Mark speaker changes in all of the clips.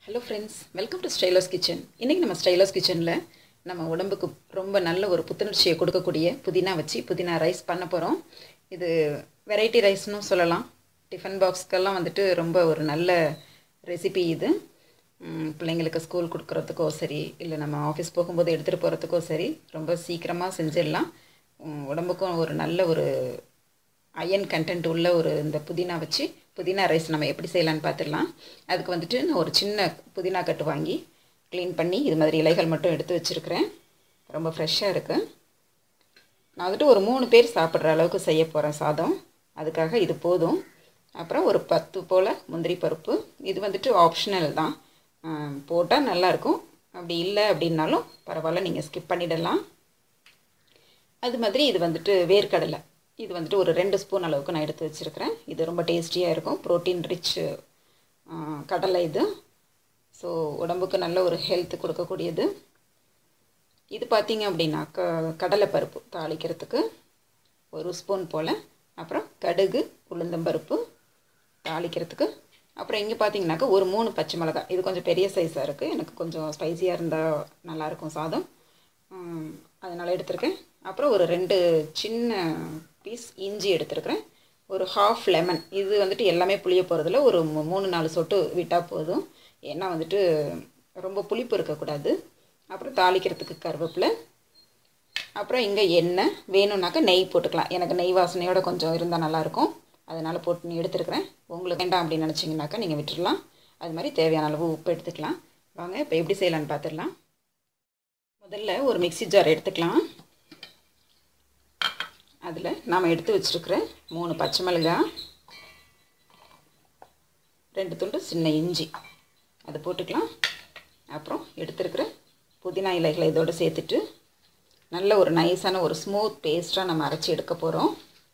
Speaker 1: hello friends welcome to stylers kitchen இன்றைக்கி நம்ம stylers கிச்சனில் நம்ம உடம்புக்கு ரொம்ப நல்ல ஒரு புத்துணர்ச்சியை கொடுக்கக்கூடிய புதினா வச்சு புதினா ரைஸ் பண்ண போகிறோம் இது வெரைட்டி ரைஸ்னு சொல்லலாம் டிஃபன் பாக்ஸ்க்கெல்லாம் வந்துட்டு ரொம்ப ஒரு நல்ல ரெசிபி இது ம், பிள்ளைங்களுக்கு ஸ்கூல் கொடுக்குறதுக்கோ சரி இல்லை நம்ம ஆஃபீஸ் போகும்போது எடுத்துகிட்டு போகிறதுக்கோ சரி ரொம்ப சீக்கிரமாக செஞ்சிடலாம் ம், உடம்புக்கும் ஒரு நல்ல ஒரு அயன் கண்டென்ட் உள்ள ஒரு இந்த புதினா வச்சு புதினா ரைஸ் நம்ம எப்படி செய்யலான்னு பார்த்துடலாம் அதுக்கு வந்துட்டு நான் ஒரு சின்ன புதினா கட்டு வாங்கி க்ளீன் பண்ணி இது மாதிரி இலைகள் மட்டும் எடுத்து வச்சுருக்கிறேன் ரொம்ப ஃப்ரெஷ்ஷாக இருக்குது நான் வந்துட்டு ஒரு மூணு பேர் சாப்பிட்ற அளவுக்கு செய்ய போகிறேன் சாதம் அதுக்காக இது போதும் அப்புறம் ஒரு பத்து போல் முந்திரி பருப்பு இது வந்துட்டு ஆப்ஷனல் தான் போட்டால் நல்லாயிருக்கும் அப்படி இல்லை அப்படின்னாலும் பரவாயில்ல நீங்கள் ஸ்கிப் பண்ணிடலாம் அது மாதிரி இது வந்துட்டு வேர்க்கடலை இது வந்துட்டு ஒரு ரெண்டு ஸ்பூன் அளவுக்கு நான் எடுத்து வச்சுருக்கிறேன் இது ரொம்ப டேஸ்டியாக இருக்கும் ப்ரோட்டீன் ரிச் கடலை இது ஸோ உடம்புக்கு நல்ல ஒரு ஹெல்த் கொடுக்கக்கூடியது இது பார்த்தீங்க அப்படின்னா க கடலைப்பருப்பு தாளிக்கிறதுக்கு ஒரு ஸ்பூன் போல் அப்புறம் கடுகு உளுந்தம்பருப்பு தாளிக்கிறதுக்கு அப்புறம் இங்கே பார்த்தீங்கன்னாக்கா ஒரு மூணு பச்சை மிளகாய் இது கொஞ்சம் பெரிய சைஸாக இருக்குது எனக்கு கொஞ்சம் ஸ்பைசியாக இருந்தால் நல்லாயிருக்கும் சாதம் உம், அதனால் எடுத்திருக்கேன் அப்புறம் ஒரு ரெண்டு சின்ன பீஸ் இஞ்சி எடுத்திருக்கிறேன் ஒரு ஹாஃப் லெமன் இது வந்துட்டு எல்லாமே புளிய போகிறதுல ஒரு மூ- மூணு நாலு சொட்டு விட்டால் போதும் ஏன்னா வந்துட்டு ரொம்ப புளிப்பு இருக்கக்கூடாது அப்புறம் தாளிக்கிறதுக்கு கருவேப்பிலை அப்புறம் இங்கே எண்ணெய் வேணும்னாக்கா நெய் போட்டுக்கலாம் எனக்கு நெய் வாசனையோட கொஞ்சம் இருந்தால் நல்லாயிருக்கும் அதனால் போட்டு நீ எடுத்துருக்கிறேன் உங்களுக்கு வேண்டாம் அப்படின்னு நினச்சிங்கனாக்கா நீங்கள் விட்டுடலாம் அது மாதிரி தேவையான அளவு உப்பு எடுத்துக்கலாம் வாங்க இப்போ எப்படி செய்யலான்னு பார்த்துடலாம் முதல்ல ஒரு மிக்ஸி ஜார் எடுத்துக்கலாம் அதில் நாம் எடுத்து வச்சுருக்கிற மூணு பச்சை மிளகாய் ரெண்டு துண்டு சின்ன இஞ்சி அதை போட்டுக்கலாம் அப்புறம் எடுத்துருக்கிற புதினா இலைகளை இதோடு சேர்த்துட்டு நல்ல ஒரு நைஸான ஒரு ஸ்மூத் பேஸ்ட்டாக நம்ம அரைச்சி எடுக்க போகிறோம்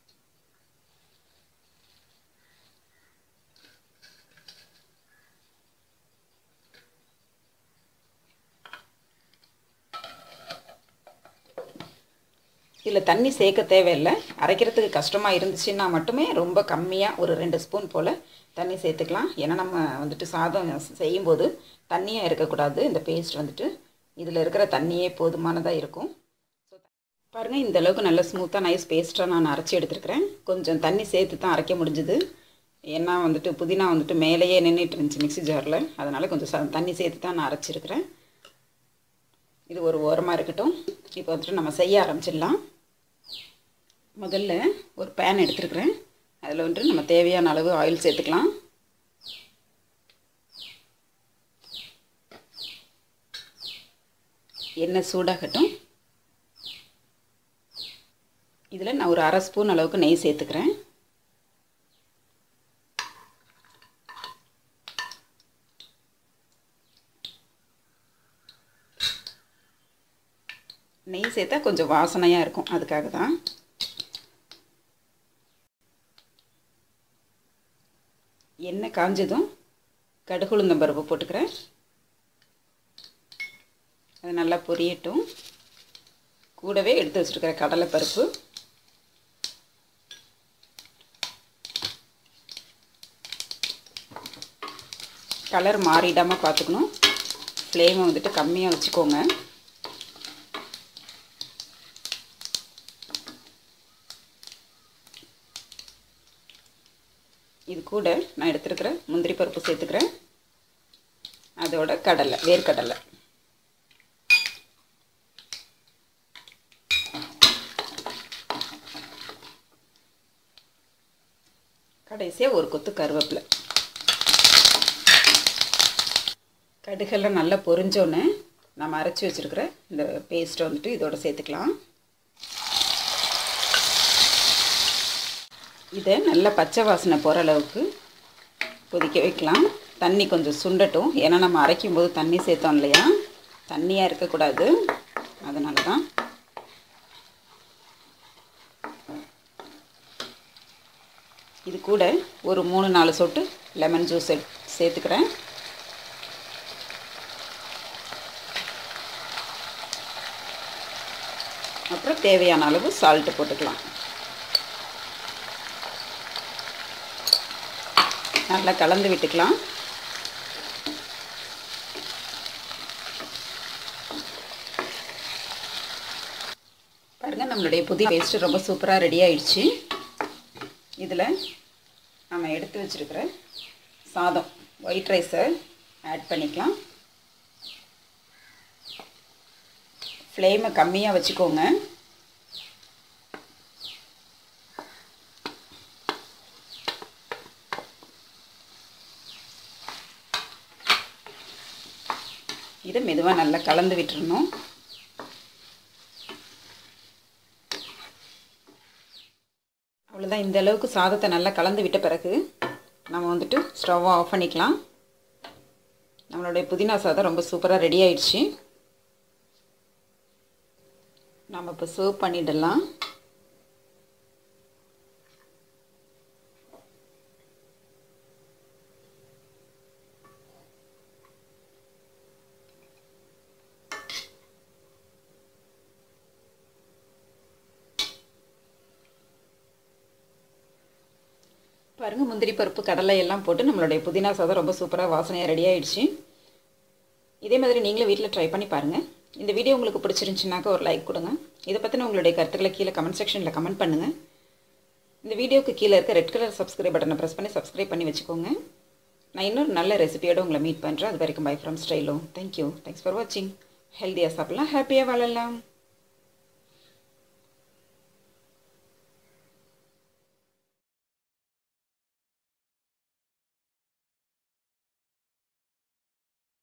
Speaker 1: இதில் தண்ணி சேர்க்க தேவையில்லை அரைக்கிறதுக்கு கஷ்டமாக இருந்துச்சுன்னா மட்டுமே ரொம்ப கம்மியாக ஒரு ரெண்டு ஸ்பூன் போல் தண்ணி சேர்த்துக்கலாம் ஏன்னா நம்ம வந்துட்டு சாதம் செய்யும்போது தண்ணியாக இருக்கக்கூடாது இந்த பேஸ்ட் வந்துட்டு இதில் இருக்கிற தண்ணியே போதுமானதாக இருக்கும் ஸோ பாருங்கள் இந்த அளவுக்கு நல்ல ஸ்மூத்தாக நைஸ் பேஸ்ட்டாக நான் அரைச்சி எடுத்துருக்கிறேன் கொஞ்சம் தண்ணி சேர்த்து தான் அரைக்க முடிஞ்சுது ஏன்னா வந்துட்டு புதினா வந்துட்டு மேலேயே நின்றுட்டு இருந்துச்சு மிக்ஸி ஜாரில் அதனால் கொஞ்சம் ச தண்ணி சேர்த்து தான் நான் அரைச்சிருக்கிறேன் இது ஒரு ஓரமாக இருக்கட்டும் இப்போ வந்துட்டு நம்ம செய்ய ஆரம்பிச்சிடலாம் முதல்ல ஒரு பேன் எடுத்துருக்குறேன் அதில் வந்துட்டு நம்ம தேவையான அளவு ஆயில் சேர்த்துக்கலாம் எண்ணெய் சூடாகட்டும் இதில் நான் ஒரு அரை ஸ்பூன் அளவுக்கு நெய் சேர்த்துக்கிறேன் நெய் சேர்த்தா கொஞ்சம் வாசனையாக இருக்கும் அதுக்காக தான் எண்ணெய் காஞ்சதும் கடுகு உளுந்தம் பருப்பு போட்டுக்கிறேன் அது நல்லா பொரியட்டும் கூடவே எடுத்து வச்சுருக்கிற கடலைப்பருப்பு கலர் மாறிடாமல் பார்த்துக்கணும் ஃப்ளேமை வந்துட்டு கம்மியாக வச்சுக்கோங்க இது கூட நான் எடுத்துருக்கிற முந்திரி பருப்பு சேர்த்துக்கிறேன் அதோட கடலை வேர்க்கடலை கடைசியாக ஒரு கொத்து கருவேப்பிலை கடுகெல்லாம் நல்லா பொரிஞ்சோன்னே நம்ம அரைச்சி வச்சுருக்கிற இந்த பேஸ்ட்டை வந்துட்டு இதோட சேர்த்துக்கலாம் இதை நல்லா பச்சை வாசனை போகிற அளவுக்கு கொதிக்க வைக்கலாம் தண்ணி கொஞ்சம் சுண்டட்டும் ஏன்னா நம்ம அரைக்கும் போது தண்ணி சேர்த்தோம் இல்லையா தண்ணியாக இருக்கக்கூடாது அதனால தான் இது கூட ஒரு மூணு நாலு சொட்டு லெமன் ஜூஸ் எடு சேர்த்துக்கிறேன் அப்புறம் தேவையான அளவு சால்ட்டு போட்டுக்கலாம் நல்லா கலந்து விட்டுக்கலாம் நம்மளுடைய புதிய பேஸ்ட்டு ரொம்ப சூப்பராக ரெடி ஆயிடுச்சு இதில் நம்ம எடுத்து வச்சுருக்கிற சாதம் ஒயிட் ரைஸை ஆட் பண்ணிக்கலாம் ஃப்ளேமை கம்மியாக வச்சுக்கோங்க இதை மெதுவாக நல்லா கலந்து விட்டுறணும் அவ்வளோதான் இந்த அளவுக்கு சாதத்தை நல்லா கலந்து விட்ட பிறகு நம்ம வந்துட்டு ஸ்டவ்வை ஆஃப் பண்ணிக்கலாம் நம்மளுடைய புதினா சாதம் ரொம்ப சூப்பராக ரெடி ஆயிடுச்சு நம்ம இப்போ சர்வ் பண்ணிடலாம் பாருங்கள் முந்திரி பருப்பு கடலை எல்லாம் போட்டு நம்மளுடைய புதினா சாதம் ரொம்ப சூப்பராக வாசனையாக ரெடி ஆகிடுச்சு இதே மாதிரி நீங்களும் வீட்டில் ட்ரை பண்ணி பாருங்கள் இந்த வீடியோ உங்களுக்கு பிடிச்சிருந்துச்சுனாக்கா ஒரு லைக் கொடுங்க இதை பற்றின உங்களுடைய கருத்துக்களை கீழே கமெண்ட் செக்ஷனில் கமெண்ட் பண்ணுங்கள் இந்த வீடியோக்கு கீழே இருக்க ரெட் கலர் சப்ஸ்கிரைப் பட்டனை ப்ரெஸ் பண்ணி சப்ஸ்கிரைப் பண்ணி வச்சுக்கோங்க நான் இன்னொரு நல்ல ரெசிபியோடு உங்களை மீட் பண்ணுறேன் அது வரைக்கும் bye from stylo thank you thanks for வாட்சிங் ஹெல்த்தியாக சாப்பிட்லாம் ஹாப்பியாக வாழலாம்